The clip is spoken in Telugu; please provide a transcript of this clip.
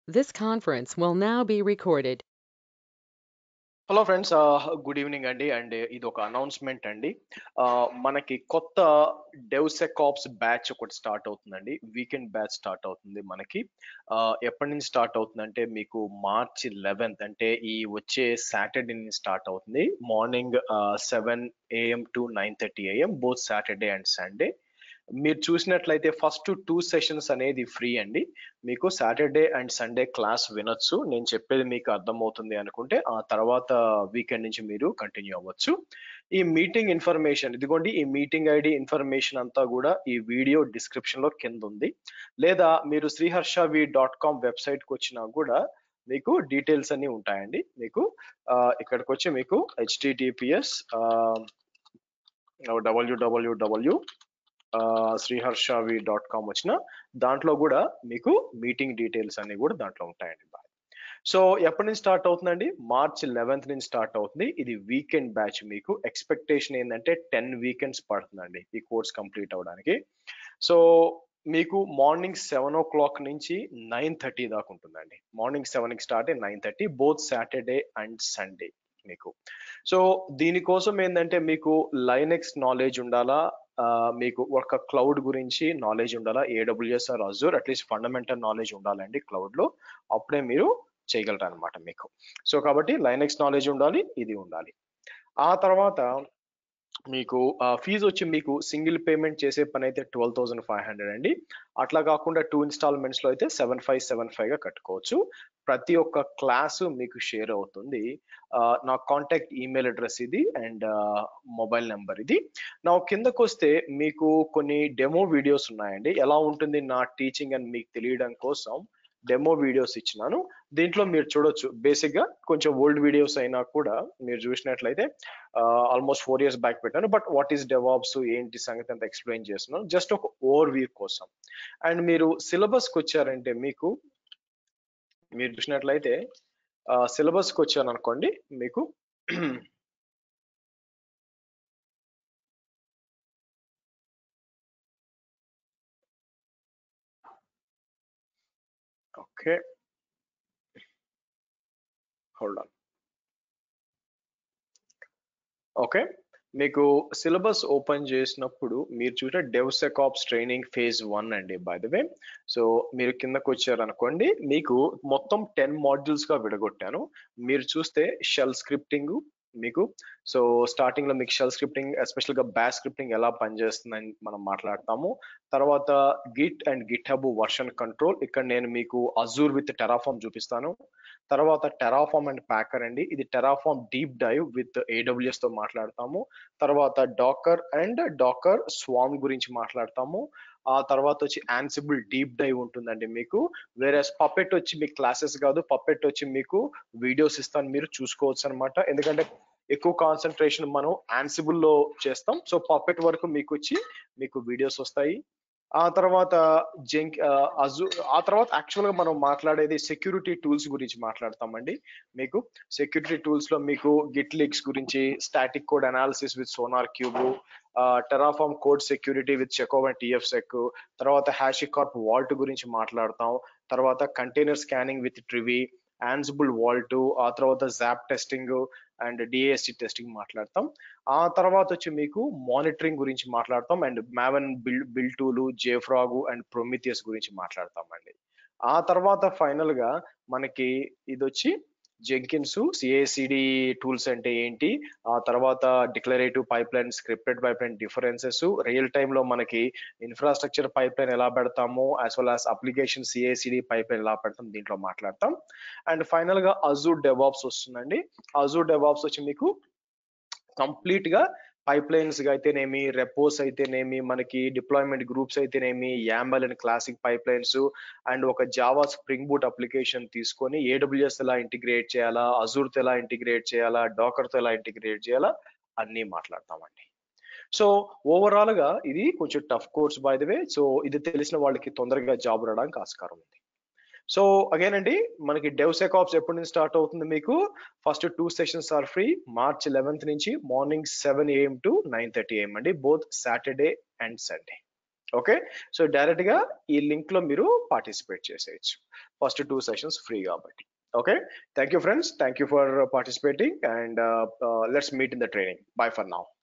This conference will now be recorded. Hello friends good evening అండి అండ్ ఇది ఒక అనౌన్స్మెంట్ అండి Uh, మనకి కొత్త డెవ్సెకాప్స్ బ్యాచ్ ఒకటి స్టార్ట్ అవుతుందండి వీకెండ్ బ్యాచ్ స్టార్ట్ అవుతుంది మనకి Uh, ఎప్పటి నుంచి స్టార్ట్ అవుతుందంటే మీకు మార్చి లెవెన్త్ అంటే ఈ వచ్చే సాటర్డే నుంచి స్టార్ట్ అవుతుంది morning seven AM to nine thirty AM both Saturday and Sunday మీరు చూసినట్లయితే ఫస్ట్ టూ సెషన్స్ అనేది ఫ్రీ అండి మీకు సాటర్డే అండ్ సండే క్లాస్ వినొచ్చు నేను చెప్పేది మీకు అర్థమవుతుంది అనుకుంటే ఆ తర్వాత వీకెండ్ నుంచి మీరు కంటిన్యూ అవ్వచ్చు ఈ మీటింగ్ ఇన్ఫర్మేషన్ ఇదిగోండి ఈ మీటింగ్ ఐడి ఇన్ఫర్మేషన్ అంతా కూడా ఈ వీడియో డిస్క్రిప్షన్ లో కింద ఉంది లేదా మీరు శ్రీహర్షవి డాట్ కామ్ వెబ్సైట్ కి వచ్చినా కూడా మీకు డీటెయిల్స్ అన్ని ఉంటాయండి మీకు ఆ, ఇక్కడికి వచ్చి మీకు HTTPS WWW Sriharshavi dot com వచ్చిన దాంట్లో కూడా మీకు మీటింగ్ డీటెయిల్స్ అన్ని కూడా దాంట్లో ఉంటాయండి బాయ్ సో ఎప్పటి నుంచి స్టార్ట్ అవుతుందండి మార్చ్ లెవెన్త్ నుంచి స్టార్ట్ అవుతుంది ఇది వీకెండ్ బ్యాచ్ మీకు ఎక్స్పెక్టేషన్ ఏంటంటే టెన్ వీకెండ్స్ పడుతుందండి ఈ కోర్స్ కంప్లీట్ అవడానికి సో మీకు మార్నింగ్ సెవెన్ ఓ క్లాక్ నుంచి నైన్ థర్టీ దాకా ఉంటుందండి మార్నింగ్ సెవెన్ కి start nine thirty both Saturday and Sunday మీకు సో దీనికోసం ఏంటంటే మీకు లైనెక్స్ నాలెడ్జ్ ఉండాలా ఆ, మీకు ఒక క్లౌడ్ గురించి నాలెడ్జ్ ఉండాలా AWS or Azure at least fundamental knowledge ఉండాలండి క్లౌడ్ లో అప్పుడే మీరు చేయగలరు అనమాట మీకు సో కాబట్టి లైనెక్స్ నాలెడ్జ్ ఉండాలి ఇది ఉండాలి ఆ తర్వాత మీకు ఫీజు వచ్చి మీకు సింగిల్ పేమెంట్ చేసే పని అయితే ట్వెల్వ్ థౌసండ్ ఫైవ్ హండ్రెడ్ అండి అట్లా కాకుండా టూ ఇన్స్టాల్మెంట్స్ లో అయితే సెవెన్ ఫైవ్ సెవెన్ ఫైవ్ గా కట్టుకోవచ్చు ప్రతి ఒక్క క్లాసు మీకు షేర్ అవుతుంది ఆ, నా కాంటాక్ట్ ఈమెయిల్ అడ్రస్ ఇది అండ్ మొబైల్ నెంబర్ ఇది నా కిందకు వస్తే మీకు కొన్ని డెమో వీడియోస్ ఉన్నాయండి ఎలా ఉంటుంది నా టీచింగ్ అని మీకు తెలియడం కోసం డెమో వీడియోస్ ఇచ్చినాను దీంట్లో మీరు చూడొచ్చు బేసిక్ గా కొంచెం ఓల్డ్ వీడియోస్ అయినా కూడా మీరు చూసినట్లయితే ఆల్మోస్ట్ ఫోర్ ఇయర్స్ బ్యాక్ పెట్టాను బట్ వాట్ ఈస్ డెవాప్స్ ఏంటి సంగతి అంతా ఎక్స్ప్లెయిన్ చేస్తున్నాను జస్ట్ ఒక ఓవర్ వ్యూ కోసం అండ్ మీరు సిలబస్ కి వచ్చారంటే మీకు మీరు చూసినట్లయితే సిలబస్ కి వచ్చాను అనుకోండి మీకు ఓకే హోల్డ్ ఆన్ ఓకే మీకు సిలబస్ ఓపెన్ చేసినప్పుడు మీరు చూసే డెవ్సెకాప్స్ ట్రైనింగ్ ఫేజ్ వన్ అండి బై ద వే సో మీరు కిందకు వచ్చారనుకోండి మీకు మొత్తం టెన్ మాడ్యూల్స్ గా విడగొట్టాను మీరు చూస్తే షెల్ స్క్రిప్టింగ్ మీకు సో స్టార్టింగ్ లో మీకు షెల్ స్క్రిప్టింగ్ ఎస్పెషల్ గా బ్యాష్ స్క్రిప్టింగ్ ఎలా పనిచేస్తుందని మనం మాట్లాడతాము తర్వాత Git and GitHub version control ఇక్కడ నేను మీకు అజూర్ విత్ టెరాఫామ్ చూపిస్తాను తర్వాత టెరాఫామ్ అండ్ ప్యాకర్ అండి ఇది Terraform deep dive with AWS తో మాట్లాడతాము తర్వాత డాకర్ అండ్ డాకర్ స్వామ్ గురించి మాట్లాడతాము ఆ తర్వాత వచ్చి యాన్సిబుల్ డీప్ డైవ్ ఉంటుందండి మీకు వేరే పప్పెట్ వచ్చి మీకు క్లాసెస్ కాదు పప్పెట్ వచ్చి మీకు వీడియోస్ ఇస్తాను మీరు చూసుకోవచ్చు అనమాట ఎందుకంటే ఎక్కువ కాన్సన్ట్రేషన్ మనం యాన్సిబుల్ లో చేస్తాం సో పప్పెట్ వరకు మీకు వచ్చి మీకు వీడియోస్ వస్తాయి ఆ తర్వాత జెంక్ అజు ఆ తర్వాత యాక్చువల్ గా మనం మాట్లాడేది సెక్యూరిటీ టూల్స్ గురించి మాట్లాడతామండి మీకు సెక్యూరిటీ టూల్స్ లో మీకు గిట్ లీక్స్ గురించి static code analysis with SonarQube Terraform code security with Checkov and tfsec తర్వాత హ్యాషికార్ప్ వాల్ట్ గురించి మాట్లాడతాం తర్వాత container scanning with Trivy Ansible Vault ఆ తర్వాత ZAP testing and DAST testing మాట్లాడతాం ఆ తర్వాత వచ్చి మీకు మానిటరింగ్ గురించి మాట్లాడతాం అండ్ మ్యావెన్ బిల్ బిల్ టూలు జేఫ్రాగు అండ్ ప్రొమిథియస్ గురించి మాట్లాడతామండి ఆ తర్వాత ఫైనల్ గా మనకి ఇది వచ్చి జెంకిన్స్ సిఏసిడి టూల్స్ అంటే ఏంటి ఆ తర్వాత declarative pipeline scripted pipeline differences real time లో మనకి ఇన్ఫ్రాస్ట్రక్చర్ పైప్ లైన్ ఎలా పెడతాము as well as application CICD pipeline ఎలా పెడతాం దీంట్లో మాట్లాడతాం అండ్ ఫైనల్ గా అజూర్ డెవాప్స్ వస్తుందండి అజూర్ డెవాప్స్ వచ్చి మీకు కంప్లీట్ గా పైప్ లైన్స్ అయితేనేమి రెపోస్ అయితేనేమి మనకి డిప్లాయ్మెంట్ గ్రూప్స్ అయితేనేమి YAML and classic pipelines and ఒక జావా స్ప్రింగ్ బూట్ అప్లికేషన్ తీసుకొని ఏడబ్ల్యూఎస్ ఎలా ఇంటిగ్రేట్ చేయాలా అజూర్ తో ఎలా ఇంటిగ్రేట్ చేయాలా డాకర్ తో ఎలా ఇంటిగ్రేట్ చేయాలా అన్ని మాట్లాడతామండి సో ఓవరాల్ గా ఇది కొంచెం tough course by the way so ఇది తెలిసిన వాళ్ళకి తొందరగా జాబ్ రావడానికి ఆస్కారం ఉంది సో అగైన్ అండి మనకి డెవ్సెకాప్స్ ఎప్పటి నుంచి స్టార్ట్ అవుతుంది మీకు first two sessions are free March eleventh నుంచి morning seven AM to nine thirty AM అండి both Saturday and Sunday okay so direct గా ఈ లింక్ లో మీరు పార్టిసిపేట్ చేసేయచ్చు ఫస్ట్ టూ సెషన్స్ ఫ్రీ కాబట్టి okay thank you friends thank you for participating and let's meet in the training bye for now